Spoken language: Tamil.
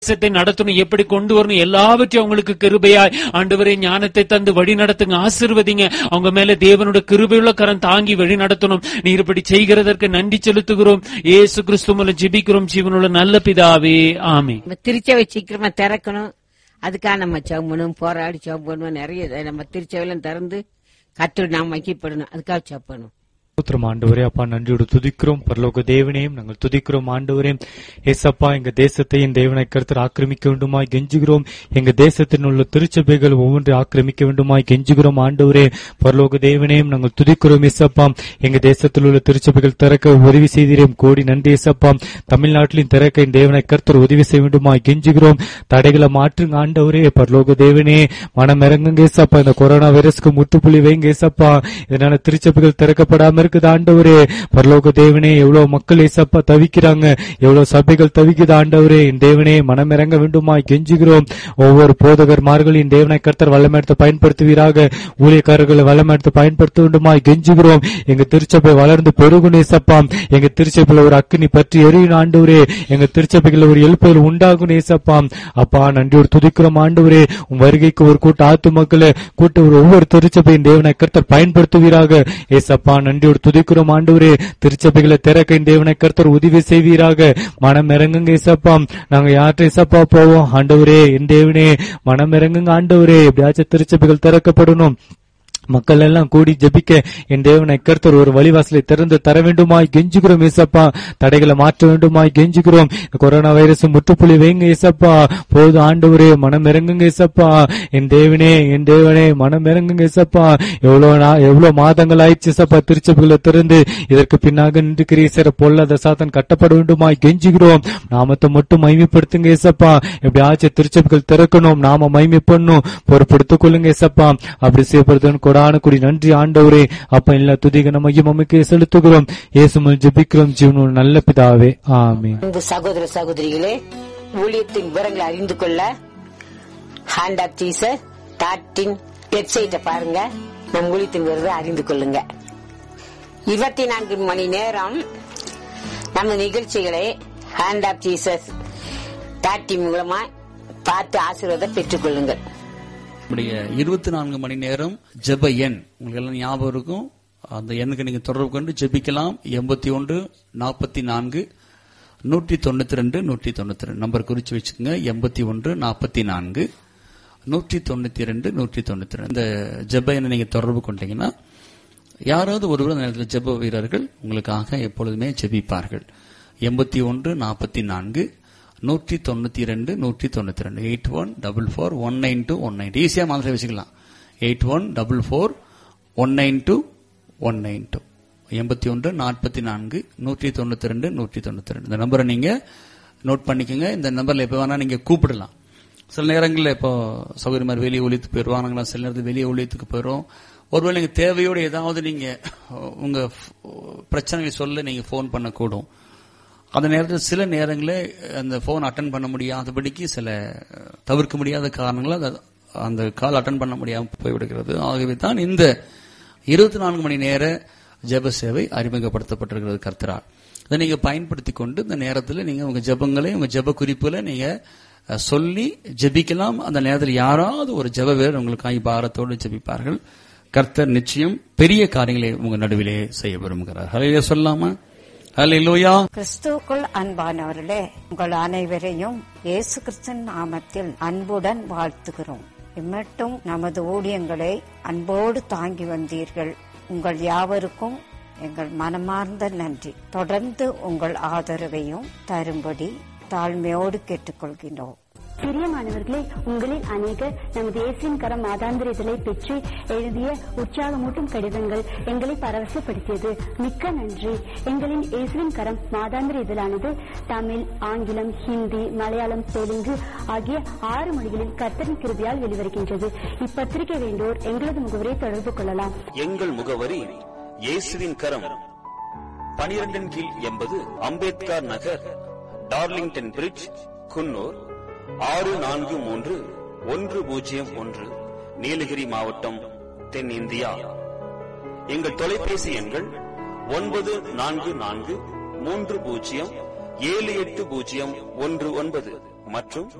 தேசத்தை நடத்தணும் எப்படி கொண்டு வரணும் எல்லாவற்றையும் அவங்களுக்கு கிருபையாய் ஆண்டவரே ஞானத்தை தந்து வழி நடத்துங்க ஆசிர்வதிங்க அவங்க மேல தேவனோட கிருபையுள்ள கரம் தாங்கி வழி நடத்தணும் நீர் இப்படி செய்கிறதற்கு நன்றி செலுத்துகிறோம் ஏசு கிறிஸ்து மூலம் ஜெபிக்கிறோம் ஜீவனுள்ள நல்ல பிதாவே ஆமே நம்ம திருச்சபை சீக்கிரமா திறக்கணும் அதுக்காக நம்ம ஜெபம் பண்ணுவோம் போராடி ஜெபம் பண்ணுவோம் நிறைய இதை நம்ம திருச்சபையெல்லாம் திறந்து கத்து நாம் மக்கிப்படணும் அதுக்காக ஜெபம் பண்ணுவோம் ஸ்தோத்திரம் ஆண்டவரே அப்பா நன்றியோடு துதிக்கிறோம் பரலோக தேவனையும் நாங்கள் துதிக்கிறோம் ஆண்டவரே ஏசப்பா எங்க தேசத்தையும் தேவனை கருத்தர் ஆக்கிரமிக்க வேண்டுமாய் கெஞ்சுகிறோம் எங்க தேசத்தில் உள்ள திருச்சபைகள் ஒவ்வொன்றை ஆக்கிரமிக்க வேண்டுமாய் கெஞ்சுகிறோம் ஆண்டவரே பரலோக தேவனையும் நாங்கள் துதிக்கிறோம் ஏசப்பா எங்க தேசத்தில் உள்ள திருச்சபைகள் திறக்க உதவி செய்தீரேன் கோடி நன்றி ஏசப்பா தமிழ்நாட்டிலும் திறக்க என் தேவனை கருத்தர் உதவி செய்ய வேண்டுமாய் கெஞ்சுகிறோம் தடைகளை மாற்றுங்க ஆண்டவரே பரலோக தேவனே மனம் இறங்குங்க ஏசப்பா இந்த கொரோனா வைரஸ்க்கு முற்றுப்புள்ளி வைங்க ஏசப்பா இதனால திருச்சபைகள் திறக்கப்படாம இருக்குது ஆண்டவரே பரலோக தேவனே எவ்வளவு மக்கள் ஏசப்பா தவிக்கிறாங்க எவ்வளவு சபைகள் தவிக்குது ஆண்டவரே என் தேவனே மனம் இறங்க வேண்டுமாய் கெஞ்சுகிறோம் ஒவ்வொரு போதகர்மார்களின் தேவனை கர்த்தர் வல்லமெடுத்து பயன்படுத்துவீராக ஊழியக்காரர்களை வல்லமெடுத்து பயன்படுத்த வேண்டுமாய் கெஞ்சுகிறோம் எங்க திருச்சபை வளர்ந்து பெருகும் ஏசப்பா எங்க திருச்சபையில ஒரு அக்கினி பற்றி எரியும் ஆண்டவரே எங்க திருச்சபைகள் ஒரு எழுப்புதல் உண்டாகும் ஏசப்பா அப்பா நன்றியோடு துதிக்கிறோம் ஆண்டவரே உன் வருகைக்கு ஒரு கூட்ட ஆத்து மக்களை கூட்ட ஒரு ஒவ்வொரு திருச்சபையின் தேவனை கர்த்தர் பயன்படுத்துவீராக ஏசப்பா நன்றியோடு துதிக்கிறோம் ஆண்டவரே திருச்சபைகளை திறக்க இந்த தேவனை கர்த்தர் உதவி செய்வீராக மனம் இறங்குங்க ஏசப்பா நாங்க யார்கிட்ட ஏசப்பா போவோம் ஆண்டவரே என் தேவனே மனம் இறங்குங்க ஆண்டவரே எப்படியாச்சும் திருச்சபைகள் திறக்கப்படணும் மக்கள் எல்லாம் கூடி ஜெபிக்க என் தேவனை கர்த்தர் ஒரு வழிவாசலை திறந்து தர வேண்டுமாய் கெஞ்சுகிறோம் ஏசப்பா தடைகளை மாற்ற வேண்டுமாய் கெஞ்சுகிறோம் இந்த கொரோனா வைரஸ் முற்றுப்புள்ளி வைங்க ஏசப்பா போது ஆண்டவரே மனம் இறங்குங்க ஏசப்பா என் தேவனே என் தேவனே மனம் இறங்குங்க ஏசப்பா எவ்வளவு நா- எவ்வளவு மாதங்கள் ஆயிடுச்சு ஏசப்பா திருச்சபைகளை திறந்து இதற்கு பின்னாக நின்று கிரீசர பொல்லாத சாத்தன் கட்டப்பட வேண்டுமாய் கெஞ்சுகிறோம் நாமத்தை மட்டும் மைமைப்படுத்துங்க ஏசப்பா எப்படி ஆச்சு திருச்சபைகள் திறக்கணும் நாம மைமை பண்ணும் பொறுப்படுத்திக் கொள்ளுங்க ஏசப்பா அப்படி செய்யப்படுதுன்னு கொடான குடி நன்றி ஆண்டவரே அப்ப எல்லா துதிக நம்ம மமைக்கு செலுத்துகிறோம் இயேசுமல் ஜெபிக்கிறோம் ஜீவனோட நல்ல பிதாவே ஆமென் அன்பு சகோதர சகோதரிகளே ஊழியத்தின் விவரங்களை அறிந்து கொள்ள ஹேண்ட் ஆஃப் ஜீசஸ் டாட்டின் வெப்சைட்டை பாருங்க நம் ஊழியத்தின் விவரத்தை அறிந்து கொள்ளுங்க இருபத்தி நான்கு மணி நேரம் நம்ம நிகழ்ச்சிகளை ஹேண்ட் ஆஃப் ஜீசஸ் டாட்டின் மூலமா பார்த்து ஆசீர்வாதம் பெற்றுக் கொள்ளுங்கள் நம்முடைய இருபத்தி நான்கு மணி நேரம் ஜெப எண் உங்களுக்கு எல்லாம் ஞாபகம் இருக்கும் அந்த எண்ணுக்கு நீங்க தொடர்பு கொண்டு ஜெபிக்கலாம் எண்பத்தி ஒன்று நாற்பத்தி நான்கு நூற்றி தொண்ணூத்தி ரெண்டு நூற்றி தொண்ணூத்தி ரெண்டு நம்பர் குறிச்சு வச்சுக்கோங்க எண்பத்தி ஒன்று நாற்பத்தி நான்கு நூற்றி தொண்ணூத்தி ரெண்டு நூற்றி தொண்ணூத்தி ரெண்டு இந்த ஜெப எண்ணை நீங்க தொடர்பு கொண்டீங்கன்னா யாராவது ஒருவர் அந்த நேரத்தில் ஜெப வீரர்கள் உங்களுக்காக எப்பொழுதுமே ஜெபிப்பார்கள் எண்பத்தி ஒன்று நாற்பத்தி நான்கு நூற்றி தொண்ணூத்தி ரெண்டு நூற்றி தொண்ணூத்தி ரெண்டு eight one double four one nine two one nine ஈஸியா மாதிரி வச்சுக்கலாம் eight one double four one nine two one nine two எண்பத்தி ஒன்று நாற்பத்தி நான்கு நூற்றி தொண்ணூத்தி ரெண்டு நூற்றி தொண்ணூத்தி ரெண்டு இந்த நம்பரை நீங்க நோட் பண்ணிக்கோங்க இந்த நம்பர்ல எப்ப வேணா நீங்க கூப்பிடலாம் சில நேரங்களில் இப்போ சௌகரிய மாதிரி வெளியே ஒழித்துக்கு போயிடுவாங்களா சில நேரத்தில் வெளியே ஒழித்துக்கு போயிடும் ஒருவேளை நீங்க தேவையோடு ஏதாவது நீங்க அஹ், உங்க ஃப்- பிரச்சனைகளை சொல்ல நீங்க ஃபோன் பண்ணக்கூடும் அந்த நேரத்தில் சில நேரங்களில் அந்த ஃபோன் அட்டன் பண்ண முடியாதபடிக்கு சில அஹ், தவிர்க்க முடியாத காரணங்களால் அது- அந்த கால் அட்டன் பண்ண முடியாமல் போய்விடுகிறது ஆகவே தான் இந்த இருபத்தி நான்கு மணி நேர ஜெப சேவை அறிமுகப்படுத்தப்பட்டிருக்கிறது கர்த்தரால் இதை நீங்க பயன்படுத்தி கொண்டு இந்த நேரத்தில் நீங்க உங்க ஜெபங்களை உங்க ஜெப குறிப்புகளை நீங்க அஹ், சொல்லி ஜெபிக்கலாம் அந்த நேரத்தில் யாராவது ஒரு ஜெப வீரர் உங்களுக்காக பாரத்தோடு ஜெபிப்பார்கள் கர்த்தர் நிச்சயம் பெரிய காரியங்களை உங்க நடுவிலே செய்ய விரும்புகிறார் ஹலையிலே சொல்லாமா ஹலையிலோயா கிறிஸ்துவுக்குள் அன்பானவர்களே உங்கள் அனைவரையும் இயேசு கிறிஸ்தன் நாமத்தில் அன்புடன் வாழ்த்துகிறோம் இம்மட்டும் நமது ஊழியங்களை அன்போடு தாங்கி வந்தீர்கள் உங்கள் யாவருக்கும் எங்கள் மனமார்ந்த நன்றி தொடர்ந்து உங்கள் ஆதரவையும் தரும்படி தாழ்மையோடு கேட்டுக்கொள்கின்றோம் பிரியமானவர்களே உங்களில் அநேகர் நமது இயேசுவின் கரம் மாதாந்திர இதழை பெற்று எழுதிய உற்சாகமூட்டும் கடிதங்கள் எங்களை பரவசப்படுத்தியது மிக்க நன்றி எங்களின் இயேசுவின் கரம் மாதாந்திர இதழானது தமிழ் ஆங்கிலம் ஹிந்தி மலையாளம் தெலுங்கு ஆகிய ஆறு மொழிகளில் கர்த்தரின் கிருபியால் வெளிவருகின்றது இப்பத்திரிகை வேண்டோர் எங்களது முகவரை தொடர்பு கொள்ளலாம் எங்கள் முகவரி இயேசுவின் கரம் பனிரெண்டின் கீழ் எண்பது அம்பேத்கர் நகர் டார்லிங்டன் பிரிட்ஜ் குன்னூர் ஆறு நான்கு மூன்று ஒன்று பூஜ்ஜியம் ஒன்று நீலகிரி மாவட்டம் தென்னிந்தியா எங்கள் தொலைபேசி எண்கள் ஒன்பது நான்கு நான்கு மூன்று பூஜ்ஜியம் ஏழு எட்டு பூஜ்ஜியம் ஒன்று ஒன்பது மற்றும்